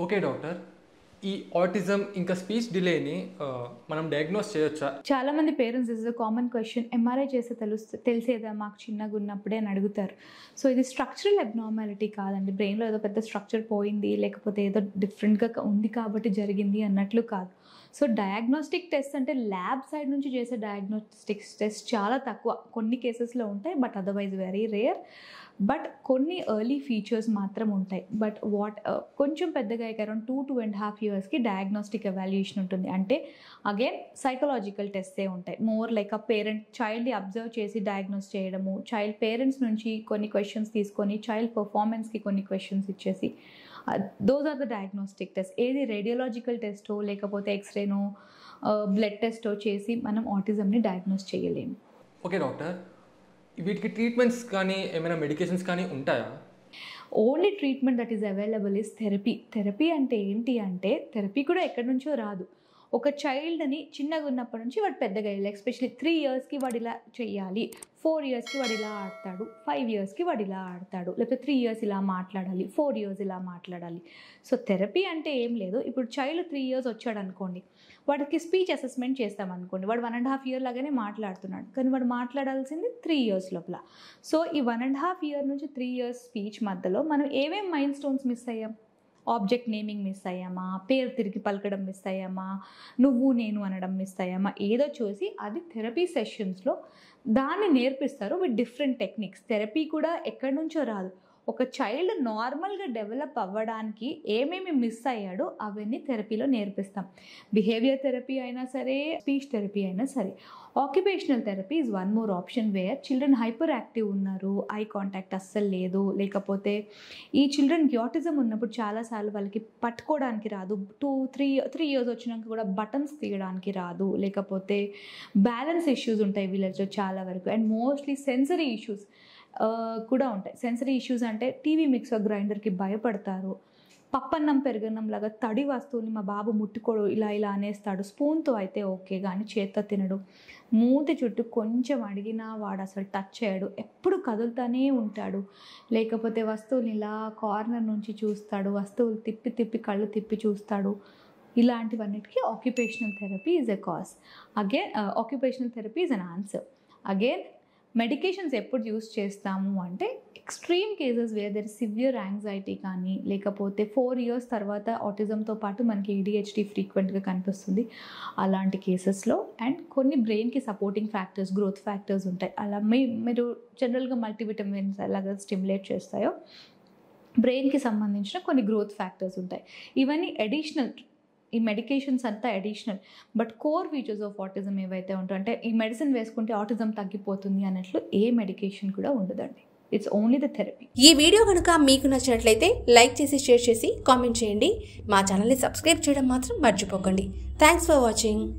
okay doctor ఈ autism ఇంకా speech డిలేని ఆ, మనం డయాగ్నోస్ చేయొచ్చా చాలా మంది parents is a common question MRI చేస్తే తెలుస్తు తెలిసేదా మాకు చిన్నగా ఉన్నప్పుడే అని అడుగుతారు సో ఇది స్ట్రక్చరల్ అబ్నార్మాలిటీ కాదండి బ్రెయిన్లో ఏదో పెద్ద స్ట్రక్చర్ పోయింది లేకపోతే ఏదో డిఫరెంట్గా ఉంది కాబట్టి జరిగింది అన్నట్లు కాదు సో డయాగ్నోస్టిక్ టెస్ట్ అంటే ల్యాబ్ సైడ్ నుంచి చేసే డయాగ్నోస్టిక్ టెస్ట్ చాలా తక్కువ కొన్ని కేసెస్లో ఉంటాయి but otherwise very rare but కొన్ని ఎర్లీ ఫీచర్స్ మాత్రం ఉంటాయి బట్ వాట్ కొంచెం పెద్దగా around two two and half ఇయర్స్కి డయాగ్నోస్టిక్ ఎవాల్యుయేషన్ ఉంటుంది అంటే అగైన్ సైకలాజికల్ టెస్టే ఉంటాయి మోర్ లైక్ ఆ పేరెంట్ చైల్డ్ని అబ్జర్వ్ చేసి డయాగ్నోస్ చేయడము చైల్డ్ పేరెంట్స్ నుంచి కొన్ని క్వశ్చన్స్ తీసుకొని చైల్డ్ పర్ఫార్మెన్స్కి కొన్ని క్వశ్చన్స్ ఇచ్చేసి those are the diagnostic test ఏది రేడియోలాజికల్ టెస్టో లేకపోతే ఎక్స్రేనో బ్లడ్ టెస్టో చేసి మనం ఆటిజంని డయాగ్నోస్ చేయలేము ఓకే డాక్టర్ వీటికి ట్రీట్మెంట్స్ కానీ ఏమైనా మెడికేషన్స్ కానీ ఉంటాయా only treatment that is available is therapy therapy అంటే ఏంటి అంటే థెరపీ కూడా ఎక్కడి నుంచో రాదు ఒక చైల్డ్ని చిన్నగా ఉన్నప్పటి నుంచి వాడు పెద్దగా వెళ్ళాలి ఎస్పెషలీ త్రీ ఇయర్స్కి వాడు ఇలా చెయ్యాలి ఫోర్ ఇయర్స్కి వాడు ఇలా ఆడతాడు ఫైవ్ ఇయర్స్కి వాడు ఇలా ఆడతాడు లేకపోతే త్రీ ఇయర్స్ ఇలా మాట్లాడాలి ఫోర్ ఇయర్స్ ఇలా మాట్లాడాలి సో థెరపీ అంటే ఏం లేదు ఇప్పుడు చైల్డ్ త్రీ ఇయర్స్ వచ్చాడు అనుకోండి వాడికి స్పీచ్ అసెస్మెంట్ చేస్తాం అనుకోండి వాడు వన్ అండ్ హాఫ్ ఇయర్ లాగానే మాట్లాడుతున్నాడు కానీ వాడు మాట్లాడాల్సింది త్రీ ఇయర్స్ లోపల సో ఈ వన్ అండ్ హాఫ్ ఇయర్ నుంచి త్రీ ఇయర్స్ స్పీచ్ మధ్యలో మనం ఏమేం మైల్ స్టోన్స్ మిస్ అయ్యాం ఆబ్జెక్ట్ నేమింగ్ మిస్ అయ్యామా పేరు తిరిగి పలకడం మిస్ అయ్యామా నువ్వు నేను అనడం మిస్ అయ్యామా ఏదో చూసి అది థెరపీ సెషన్స్లో దాన్ని నేర్పిస్తారు విత్ డిఫరెంట్ టెక్నిక్స్ థెరపీ కూడా ఎక్కడి నుంచో రాదు ఒక చైల్డ్ నార్మల్గా డెవలప్ అవ్వడానికి ఏమేమి మిస్ అయ్యాడో అవన్నీ థెరపీలో నేర్పిస్తాం బిహేవియర్ థెరపీ అయినా సరే స్పీచ్ థెరపీ అయినా సరే occupational therapy is one more option where children hyperactive ఉన్నారు ఐ కాంటాక్ట్ అస్సలు లేదు లేకపోతే ఈ చిల్డ్రన్కి ఆటిజం ఉన్నప్పుడు చాలాసార్లు వాళ్ళకి పట్టుకోవడానికి రాదు టూ త్రీ త్రీ ఇయర్స్ వచ్చినాక కూడా బటన్స్ తీయడానికి రాదు లేకపోతే బ్యాలెన్స్ ఇష్యూస్ ఉంటాయి వీళ్ళలో చాలా వరకు అండ్ మోస్ట్లీ సెన్సరీ ఇష్యూస్ కూడా ఉంటాయి సెన్సరీ ఇష్యూస్ అంటే టీవీ మిక్సర్ గ్రైండర్కి భయపడతారు పప్పన్నం పెరుగన్నం లాగా తడి వస్తువుని మా బాబు ముట్టుకోడు ఇలా ఇలా అనేస్తాడు స్పూన్తో అయితే ఓకే కానీ చేత్తో తినడు మూతి చుట్టూ కొంచెం అడిగినా వాడు అసలు టచ్ చేయడు ఎప్పుడు కదులుతానే ఉంటాడు లేకపోతే వస్తువుని ఇలా కార్నర్ నుంచి చూస్తాడు వస్తువులు తిప్పి తిప్పి కళ్ళు తిప్పి చూస్తాడు ఇలాంటివన్నిటికీ occupational therapy is a cause again occupational therapy is an answer again medications ఎప్పుడు యూస్ చేస్తాము అంటే extreme cases where there severe anxiety కానీ లేకపోతే ఫోర్ ఇయర్స్ తర్వాత ఆటిజంతో పాటు మనకి ఏడిహెచ్డి ఫ్రీక్వెంట్గా కనిపిస్తుంది అలాంటి కేసెస్లో అండ్ కొన్ని బ్రెయిన్కి సపోర్టింగ్ ఫ్యాక్టర్స్ గ్రోత్ ఫ్యాక్టర్స్ ఉంటాయి అలా మీ మీరు జనరల్గా మల్టీవిటమిన్స్ ఎలాగ స్టిమ్యులేట్ చేస్తాయో బ్రెయిన్కి సంబంధించిన కొన్ని గ్రోత్ ఫ్యాక్టర్స్ ఉంటాయి ఇవన్నీ అడిషనల్ ఈ మెడికేషన్స్ అంతా additional but core features of autism ఏవైతే ఉంటాయో అంటే ఈ మెడిసిన్ వేసుకుంటే ఆటిజం తగ్గిపోతుంది అన్నట్లు ఏ మెడికేషన్ కూడా ఉండదండి ఇట్స్ ఓన్లీ ద థెరపీ ఈ వీడియో కనుక మీకు నచ్చినట్లయితే లైక్ చేసి షేర్ చేసి కామెంట్ చేయండి మా ఛానల్ని సబ్స్క్రైబ్ చేయడం మాత్రం మర్చిపోకండి థ్యాంక్స్ ఫర్ వాచింగ్